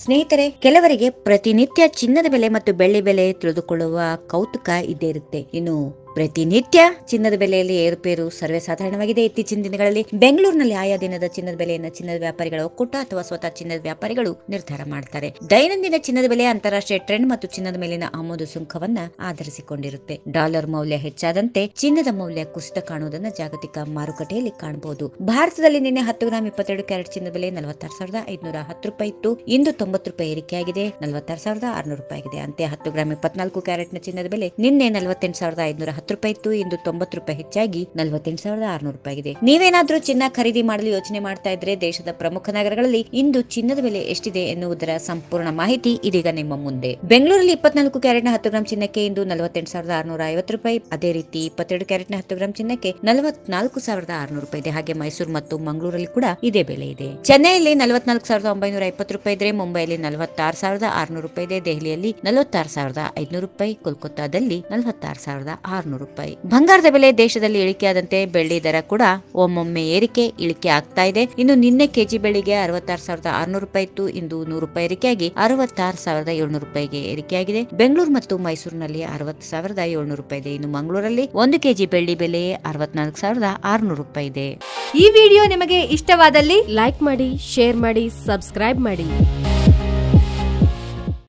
ಸ್ನೇಹಿತರೆ ಕೆಲವರಿಗೆ ಪ್ರತಿನಿತ್ಯ ಚಿನ್ನದ ಬೆಲೆ ಮತ್ತು ಬೆಳ್ಳಿ ಬೆಲೆ ತಿಳಿದುಕೊಳ್ಳುವ ಕೌತುಕ ಇದ್ದೇ ಇರುತ್ತೆ ಇನ್ನು ಪ್ರತಿನಿತ್ಯ ಚಿನ್ನದ ಬೆಲೆಯಲ್ಲಿ ಏರುಪೇರು ಸರ್ವೇ ಸಾಧಾರಣವಾಗಿದೆ ಇತ್ತೀಚಿನ ದಿನಗಳಲ್ಲಿ ಬೆಂಗಳೂರಿನಲ್ಲಿ ಆಯಾ ದಿನದ ಚಿನ್ನದ ಬೆಲೆಯನ್ನು ಚಿನ್ನದ ವ್ಯಾಪಾರಿಗಳ ಒಕ್ಕೂಟ ಅಥವಾ ಸ್ವತಃ ಚಿನ್ನದ ವ್ಯಾಪಾರಿಗಳು ನಿರ್ಧಾರ ಮಾಡ್ತಾರೆ ದೈನಂದಿನ ಚಿನ್ನದ ಬೆಲೆ ಅಂತಾರಾಷ್ಟ್ರೀಯ ಟ್ರೆಂಡ್ ಮತ್ತು ಚಿನ್ನದ ಮೇಲಿನ ಆಮದು ಸುಂಕವನ್ನ ಆಧರಿಸಿಕೊಂಡಿರುತ್ತೆ ಡಾಲರ್ ಮೌಲ್ಯ ಹೆಚ್ಚಾದಂತೆ ಚಿನ್ನದ ಮೌಲ್ಯ ಕುಸಿತ ಕಾಣುವುದನ್ನು ಜಾಗತಿಕ ಮಾರುಕಟ್ಟೆಯಲ್ಲಿ ಕಾಣಬಹುದು ಭಾರತದಲ್ಲಿ ನಿನ್ನೆ ಹತ್ತು ಗ್ರಾಂ ಇಪ್ಪತ್ತೆರಡು ಕ್ಯಾರೆಟ್ ಚಿನ್ನದ ಬೆಲೆ ನಲವತ್ತಾರು ಸಾವಿರದ ಐದುನೂರ ಹತ್ತು ರೂಪಾಯಿ ಇತ್ತು ಇಂದು ತೊಂಬತ್ತು ರೂಪಾಯಿ ಏರಿಕೆಯಾಗಿದೆ ನಲವತ್ತಾರು ಸಾವಿರದ ಆರುನೂರು ರೂಪಾಯಿ ಆಗಿದೆ ಅಂತೆ ಹತ್ತು ಗ್ರಾಂ ಇಪ್ಪತ್ನಾಲ್ಕು ಕ್ಯಾರೆಟ್ನ ಚಿನ್ನದ ಬೆಲೆ ನಿನ್ನೆ ನಲವತ್ತೆಂಟು ಸಾವಿರದ ಐದುನೂರ ಹತ್ತು ರೂಪಾಯಿ ಇತ್ತು ಇಂದು ತೊಂಬತ್ತು ರೂಪಾಯಿ ಹೆಚ್ಚಾಗಿ ನಲವತ್ತೆಂಟು ಸಾವಿರದ ಆರುನೂರು ರೂಪಾಯಿ ಆಗಿದೆ ನೀವೇನಾದ್ರೂ ಚಿನ್ನ ಖರೀದಿ ಮಾಡಲು ಯೋಚನೆ ಮಾಡ್ತಾ ಇದ್ರೆ ದೇಶದ ಪ್ರಮುಖ ನಗರಗಳಲ್ಲಿ ಇಂದು ಚಿನ್ನದ ಬೆಲೆ ಎಷ್ಟಿದೆ ಎನ್ನುವುದರ ಸಂಪೂರ್ಣ ಮಾಹಿತಿ ಇದೀಗ ನಿಮ್ಮ ಮುಂದೆ ಬೆಂಗಳೂರಲ್ಲಿ ಇಪ್ಪತ್ನಾಲ್ಕು ಕ್ಯಾರೆಟ್ನ ಹತ್ತು ಗ್ರಾಂ ಚಿನ್ನಕ್ಕೆ ಇಂದು ನಲವತ್ತೆಂಟು ಸಾವಿರದ ಆರುನೂರ ಐವತ್ತು ರೂಪಾಯಿ ಅದೇ ರೀತಿ ಇಪ್ಪತ್ತೆರಡು ಕ್ಯಾರೆಟ್ನ ಹತ್ತು ಗ್ರಾಂ ಚಿನ್ನಕ್ಕೆ ನಲವತ್ನಾಲ್ಕು ಸಾವಿರದ ಆರುನೂರು ರೂಪಾಯಿ ಇದೆ ಹಾಗೆ ಮೈಸೂರು ಮತ್ತು ಮಂಗಳೂರಲ್ಲಿ ಕೂಡ ಇದೇ ಬೆಲೆ ಇದೆ ಚೆನ್ನೈಯಲ್ಲಿ ನಲವತ್ನಾಲ್ಕು ಸಾವಿರದ ಒಂಬೈನೂರ ಇಪ್ಪತ್ತು ರೂಪಾಯಿ ಇದ್ರೆ ಮುಂಬೈಯಲ್ಲಿ ನಲವತ್ತಾರು ಸಾವಿರದ ಆರುನೂರು ರೂಪಾಯಿ ಇದೆ ದೆಹಲಿಯಲ್ಲಿ ನಲವತ್ತಾರು ಸಾವಿರದ ಐದುನೂರು ರೂಪಾಯಿ ಕೋಲ್ಕತ್ತಾದಲ್ಲಿ ನಲವತ್ತಾರು ಸಾವಿರದ ಆರುನೂರು ರೂಪಾಯಿ ಬಂಗಾರದ ಬೆಲೆ ದೇಶದಲ್ಲಿ ಇಳಿಕೆಯಾದಂತೆ ಬೆಳ್ಳಿ ದರ ಕೂಡ ಒಮ್ಮೊಮ್ಮೆ ಏರಿಕೆ ಇಳಿಕೆ ಆಗ್ತಾ ಇದೆ ಇನ್ನು ನಿನ್ನೆ ಕೆಜಿ ಬೆಳ್ಳಿಗೆ ಅರವತ್ತಾರು ಸಾವಿರದ ಆರುನೂರು ರೂಪಾಯಿ ಇತ್ತು ಇಂದು ನೂರು ರೂಪಾಯಿ ಏರಿಕೆಯಾಗಿ ಅರವತ್ತಾರು ಸಾವಿರದ ಏಳ್ನೂರು ರೂಪಾಯಿಗೆ ಏರಿಕೆಯಾಗಿದೆ ಬೆಂಗಳೂರು ಮತ್ತು ಮೈಸೂರಿನಲ್ಲಿ ಅರವತ್ತು ಸಾವಿರದ ಏಳ್ನೂರು ರೂಪಾಯಿ ಇದೆ ಇನ್ನು ಮಂಗಳೂರಲ್ಲಿ ಒಂದು ಕೆಜಿ ಬೆಳ್ಳಿ ಬೆಲೆ ಅರವತ್ನಾಲ್ಕು ಸಾವಿರದ ಆರುನೂರು ರೂಪಾಯಿ ಇದೆ ಈ ವಿಡಿಯೋ ನಿಮಗೆ ಇಷ್ಟವಾದಲ್ಲಿ ಲೈಕ್ ಮಾಡಿ ಶೇರ್ ಮಾಡಿ ಸಬ್ಸ್ಕ್ರೈಬ್ ಮಾಡಿ